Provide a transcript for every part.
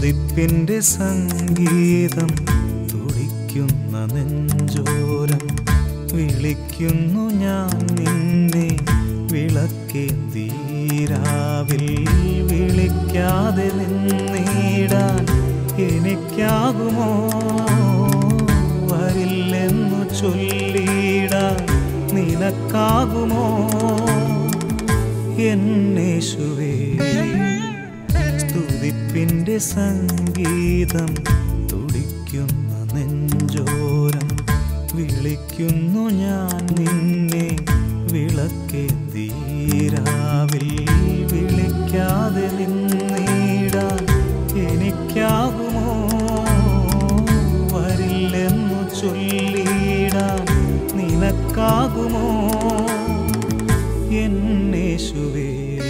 സ്തുതിപ്പിൻ്റെ സംഗീതം തുടിക്കുന്ന നെഞ്ചോരം വിളിക്കുന്നു ഞാൻ നിന്നെ വിളക്കേന്തീരാവിൽ വിളിക്കാതെ നിന്നിടാൻ എനിക്കാകുമോ വരില്ലെന്നു ചൊല്ലിടാൻ നിനക്കാകുമോ എന്നേശുവേ സ്തുതിപ്പിൻ്റെ സംഗീതം തുടിക്കുന്ന നെഞ്ചോരം വിളിക്കുന്നു ഞാൻ നിന്നെ വിളക്കേന്തീരാവിൽ വിളിക്കാതെ നിന്നിടാൻ എനിക്കാകുമോ വരില്ലെന്നു ചൊല്ലിടാൻ നിനക്കാകുമോ എന്നേശുവേ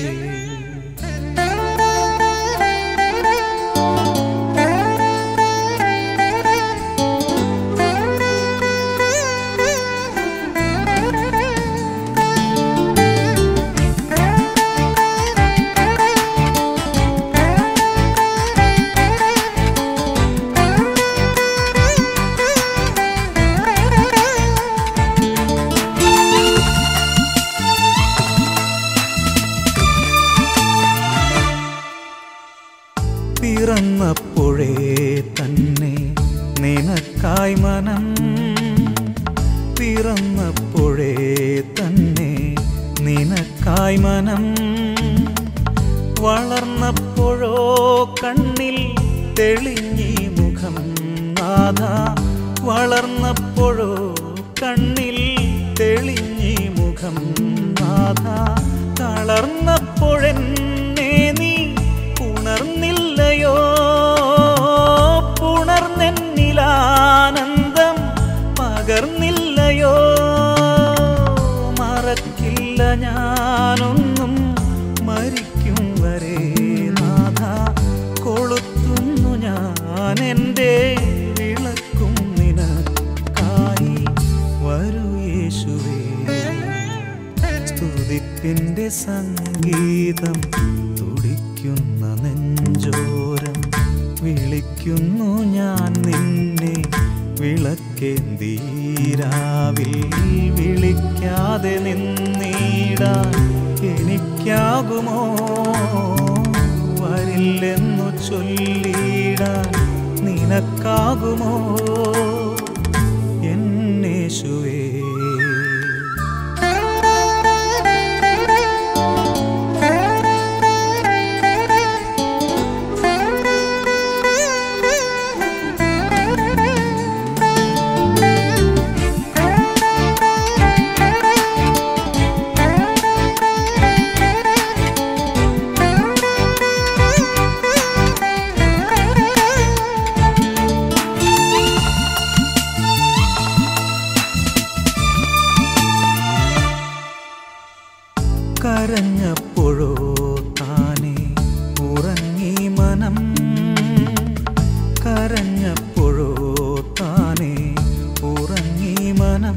പിറന്നപ്പോഴേ തന്നെ നിനക്കായി മനം പിറന്നപ്പോഴേ തന്നെ നിനക്കായി മനം വളർന്നപ്പോഴോ കണ്ണിൽ തെളിഞ്ഞി മുഖം നാഥ വളർന്നപ്പോഴോ കണ്ണിൽ തെളിഞ്ഞി മുഖം നാഥ തളർന്നപ്പോഴെന്നെ നീ ഉണർന്നില്ലയോ പുണർന്നെന്നിലാനന്ദം പകർന്നില്ലയോ മറക്കില്ല ഞാനൊന്നും മരിക്കും വരെ നാഥ കൊളുത്തുന്നു ഞാൻ എൻ്റെ വിളക്കും നിനക്കായി വരൂ യേശുവേ സ്തുതിപ്പിൻ്റെ സംഗീതം തുടിക്കുന്ന നെഞ്ചോരം വിളിക്കുന്നു ഞാൻ നിന്നെ വിളക്കേന്തീരാവിൽ വിളിക്കാതെ നിന്നിടാൻ എനിക്കാകുമോ വരില്ലെന്നു ചൊല്ലിടാൻ നിനക്കാകുമോ എന്നേശുവേ കരഞ്ഞപ്പോഴോ താനെ ഉറങ്ങി മനം കരഞ്ഞപ്പോഴോ താനെ ഉറങ്ങി മനം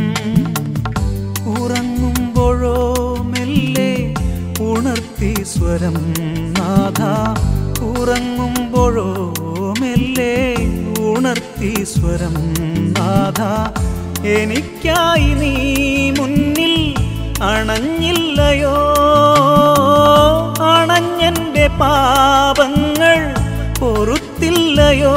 ഉറങ്ങുമ്പോഴോ മെല്ലെ ഉണർത്തി സ്വരം നാഥ ഉറങ്ങുമ്പോഴോ മെല്ലെ ഉണർത്തി സ്വരം നാഥ എനിക്കായി നീ മുന്നിൽ അണഞ്ഞില്ലയോ അണഞ്ഞെൻ്റെ പാപങ്ങൾ പൊറുത്തില്ലയോ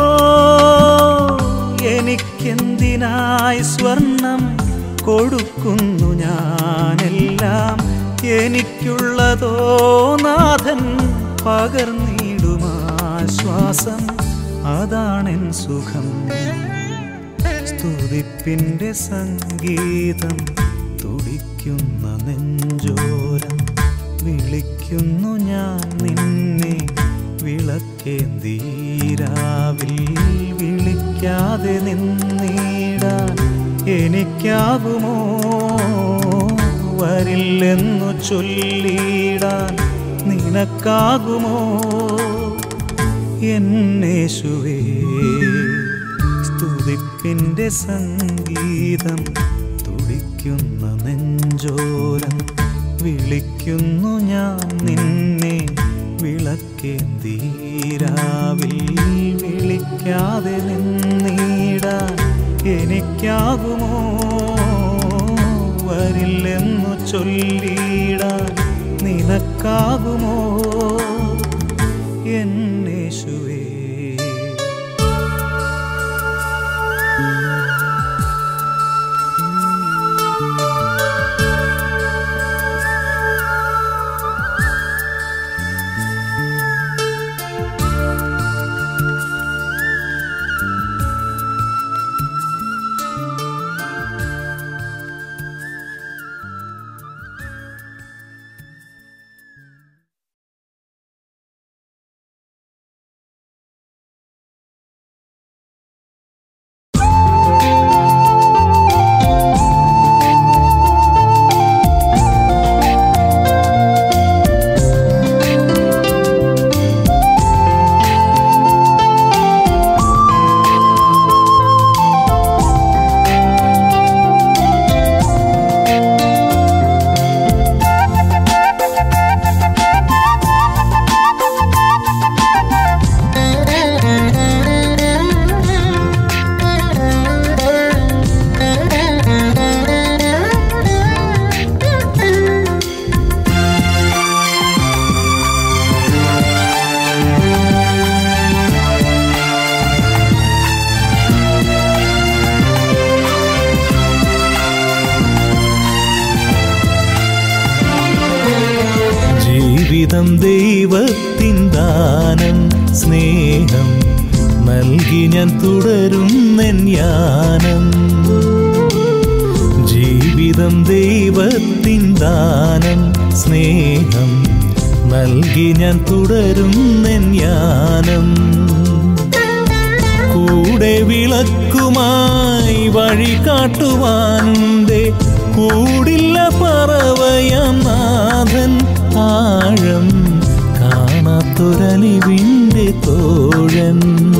എനിക്കെന്തിനായി സ്വർണം കൊടുക്കുന്നു ഞാനെല്ലാം എനിക്കുള്ളതോ നാഥൻ പകർന്നിടുമാശ്വാസം അതാണെൻ സുഖം സ്തുതിപ്പിൻ്റെ സംഗീതം തുടിക്കുന്ന നെഞ്ചോരം വിളിക്കുന്നു ഞാൻ നിന്നെ വിളക്കേന്തീരാവിൽ വിളിക്കാതെ നിന്നിടാൻ എനിക്കാകുമോ വരില്ലെന്നു ചൊല്ലിടാൻ നിനക്കാകുമോ എന്നേശുവേ സ്തുതിപ്പിൻ്റെ സംഗീതം തുടിക്കുന്ന നെഞ്ചോരം വിളിക്കുന്നു ഞാൻ നിന്നെ വിളക്കേന്തീരാവിൽ വിളക്കേന്തീരാവിൽ വിളിക്കാതെ നിന്നീടാൻ എനിക്കാകുമോ വരില്ലെന്നു ചൊല്ലിടാൻ നിനക്കാകുമോ എന്നേശുവേ ജീവിതം ദൈവത്തിൻ ദാനം സ്നേഹം നൽകി ഞാൻ തുടരുന്നെൻ യാനം ജീവിതം ദൈവത്തിൻ ദാനം സ്നേഹം നൽകി ഞാൻ തുടരുന്നെൻ യാനം കൂടെ വിളക്കുമായി വഴി കാട്ടുവാനുണ്ട് കൂടില്ല പറവയാം നാഥൻ ആഴം കാണാത്തൊരലിവിൻ്റെ തോഴൻ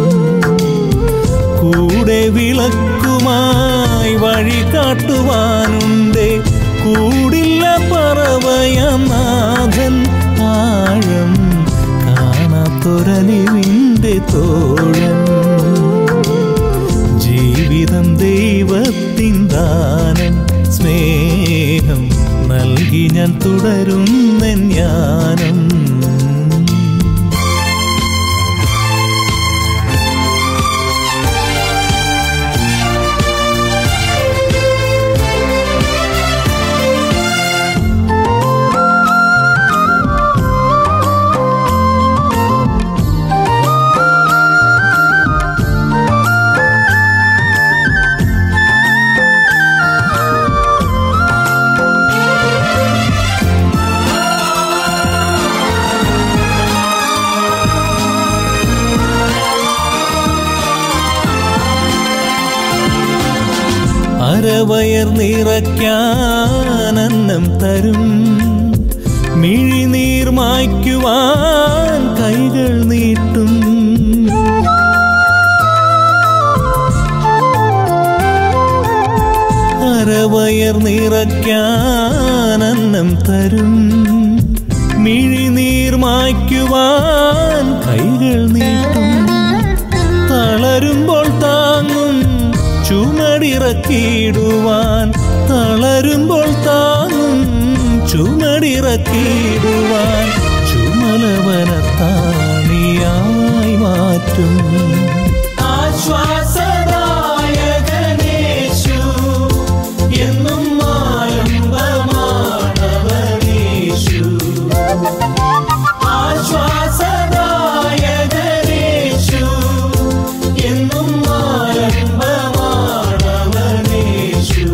കൂടെ വിളക്കുമായി വഴി കാട്ടുവാനുണ്ട് കൂടില്ല പറവയാം നാഥൻ ആഴം കാണാത്തൊരലിവിൻ്റെ തോഴൻ ജീവിതം ദൈവത്തിൻ ദാനം സ്നേഹം നൽകി ഞാൻ തുടരുന്നെൻ ജ്ഞാനം അരവയർ നിറയ്ക്കാൻ അന്നം തരും മിഴിനീർ മായ്ക്കുവാൻ കൈകൾ നീട്ടും അരവയർ നിറയ്ക്കാൻ അന്നം തരും മിഴിനീർ മായ്ക്കുവാൻ കൈകൾ നീട്ടും തളരുമ്പോൾ താങ്ങും ചുമടിറക്കിയിടുവാൻ തളരുമ്പോൾ താങ്ങും ചുമടിറക്കിയിടുവാൻ ചുമലവനത്താണിയായി മാറ്റും ആശ്വാസദായകനേശു എന്നും ആലംബമാണവനേശു ആശ്വാസദായകനേശു എന്നും ആലംബമാണവനേശു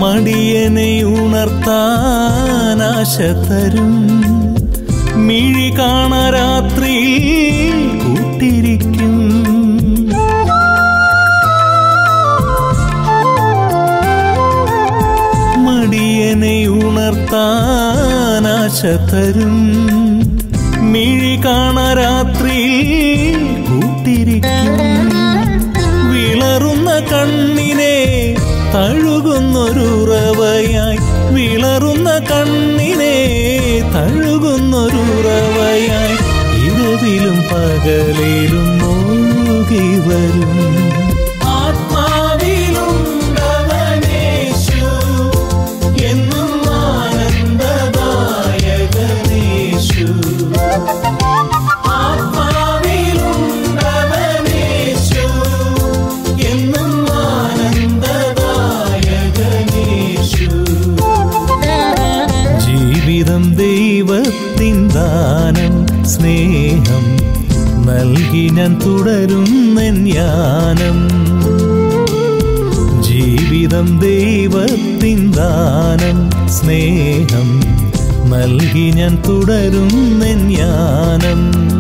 മടിയനെ ഉണർത്താൻ ആശ തരും മിഴി കാണ രാത്രിയിൽ കൂട്ടിരിക്കും മടിയനെ ഉണർത്താൻ ആശ തരും മിഴി കാണ രാത്രിയിൽ കൂട്ടിരിക്കും വിളറുന്ന കണ്ണിനെ തഴുകുന്നൊരുറവയായി വിളറുന്ന കണ്ണിനെ തഴുകുന്നൊരുറവയായി ഇരവിലും പകലിലും നോകി വരും ആത്മാവിലുണ്ടവനേശു എന്നും ആനന്ദദായകനേശു ആത്മാവിലുണ്ടവനേശു എന്നും ആനന്ദദായകനേശു ജീവിതം ദൈവത്തിൻ ദാനം സ്നേഹം നൽകി ഞാൻ തുടരുന്നെൻ യാനം ജീവിതം ദൈവത്തിൻ ദാനം സ്നേഹം നൽകി ഞാൻ തുടരുന്നെൻ യാനം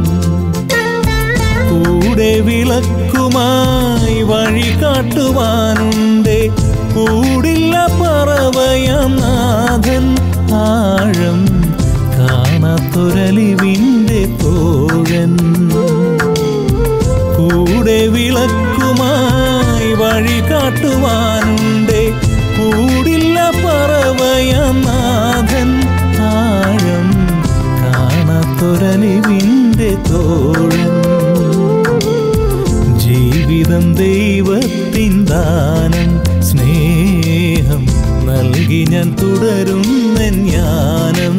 കൂടെ വിളക്കുമായി വഴി കാട്ടുവാനുണ്ട് കൂടില്ല പറവയാം നാഥൻ ആഴം കാണാത്തൊരലിവിൻ്റെ തോഴൻ കൂടെ വിളക്കുമായി വഴി കാട്ടുവാനുണ്ട് കൂടില്ല പറവയാം നാഥൻ ആഴം കാണാത്തൊരലിവിൻ്റെ തോഴൻ ജീവിതം ദൈവത്തിൻ ദാനം സ്നേഹം നൽകി ഞാൻ തുടരുന്നെൻ ജ്ഞാനം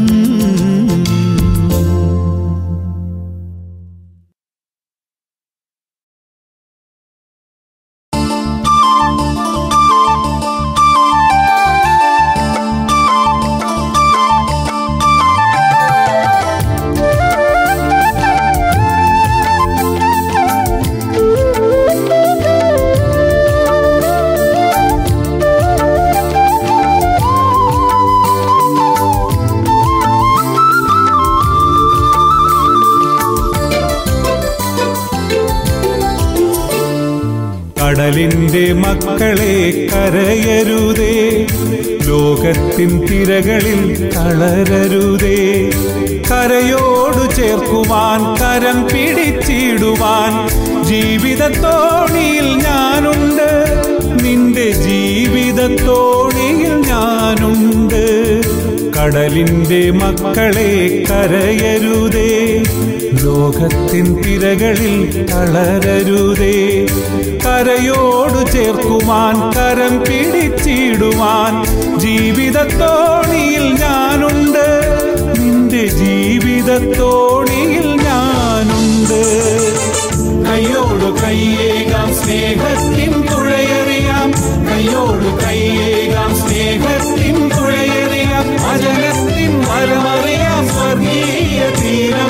കടലിന്റെ മക്കളെ കരയരുതേ ലോകത്തിൻ തിരകളിൽ തളരരുതേ കരയോടു ചേർക്കുവാൻ കരം പിടിച്ചിടുവാൻ ജീവിതത്തോണിയിൽ ഞാനുണ്ട് നിന്റെ ജീവിതത്തോണിയിൽ ഞാനുണ്ട് കടലിന്റെ മക്കളെ കരയരുതേ ലോകത്തിൻ തിരകളിൽ തളരരുതേ കരയോടു ചേർക്കുവാൻ കരം പിടിച്ചിടുവാൻ ജീവിതത്തോണിയിൽ ഞാനുണ്ട് നിന്റെ ജീവിതത്തോണിയിൽ ഞാനുണ്ട് കയ്യോടു കയ്യേകാം സ്നേഹത്തിൻ തുഴയറിയാം കയ്യോടു കയ്യേകാം സ്നേഹത്തിൻ തുഴയറിയാം അജലത്തിൻ വരമറിയാം സ്വർഗീയ തീരം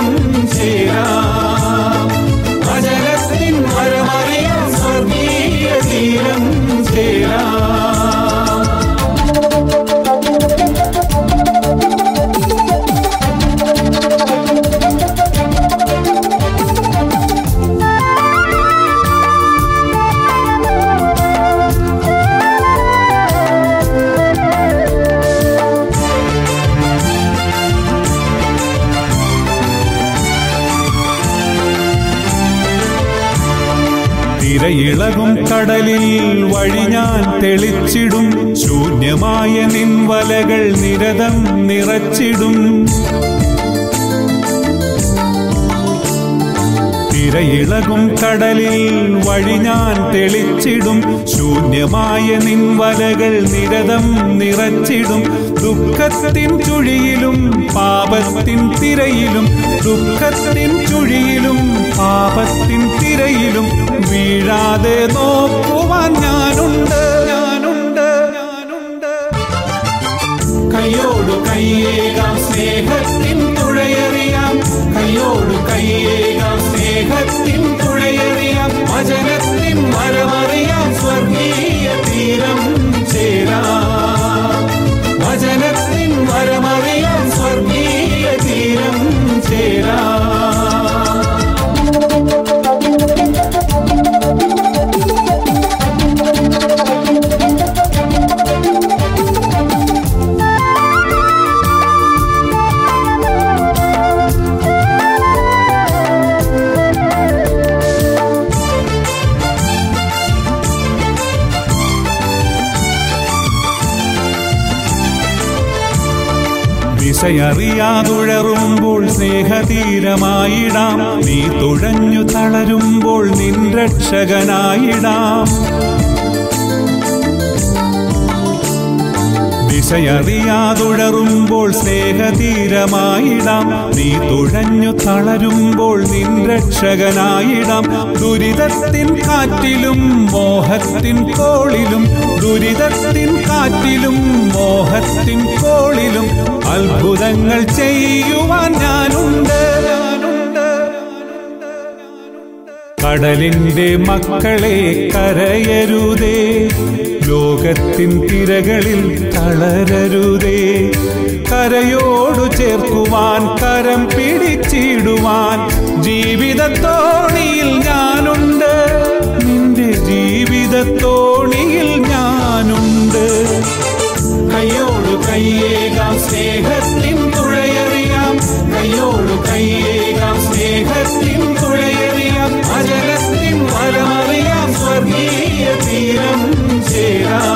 ചേരാം അജലത്തിൻ വരമറിയാം സ്വർഗീയ തീരം ചേരാം തിരയിളകും കടലിൽ വഴി ഞാൻ തെളിച്ചിടും ശൂന്യമായ നിൻവലകൾ നിരതം നിറച്ചിടും തിരയിളകും കടലിൽ വഴി ഞാൻ തെളിച്ചിടും ശൂന്യമായ നിൻവലകൾ നിരതം നിറച്ചിടും ദുഃഖത്തിൻ ചുഴിയിലും പാപത്തിൻ തിരയിലും ദുഃഖത്തിൻ ചുഴിയിലും പാപത്തിൻ തിരയിലും വീഴാതെ നോക്കുവാൻ ഞാനുണ്ട് ഞാനുണ്ട് ഞാനുണ്ട് കയ്യോടു കയ്യേകാം സ്നേഹത്തിൻ തുഴയറിയാം കയ്യോടു കയ്യേകാം സ്നേഹത്തിൻ തുഴയറിയാം വചനത്തിൻ മരമറിയാം സ്വർഗീയ തീരം ചേരാം ദിശയറിയാതുഴറുമ്പോൾ സ്നേഹതീരമായിടാം നീ തുഴഞ്ഞു തളരുമ്പോൾ നിൻ രക്ഷകനായിടാം ദിശയറിയാതുഴറുമ്പോൾ സ്നേഹതീരമായിടാം നീ തുഴഞ്ഞു തളരുമ്പോൾ നിൻ രക്ഷകനായിടാം ദുരിതത്തിൻ കാറ്റിലും മോഹത്തിൻ കോളിലും ദുരിതത്തിൻ കാറ്റിലും മോഹത്തിൻ കോളിലും അത്ഭുതങ്ങൾ ചെയ്യുവാൻ ഞാനുണ്ട് കടലിന്റെ മക്കളെ കരയരുതേ ലോകത്തിൻ തിരകളിൽ തളരരുതേ കരയോടു ചേർക്കുവാൻ കരം പിടിച്ചിടുവാൻ ജീവിതത്തോണിയിൽ ഞാനുണ്ട് നിന്റെ ജീവിതത്തോണിയിൽ ഞാനുണ്ട് കയ്യോടു കയ്യേകാം സ്നേഹത്തിൻ തുഴയറിയാം കയ്യോടു കയ്യേകാം സ്നേഹത്തിൻ തുഴയറിയാം അജലത്തിൻ വരമറിയാം സ്വർഗീയ തീരം ചേരാം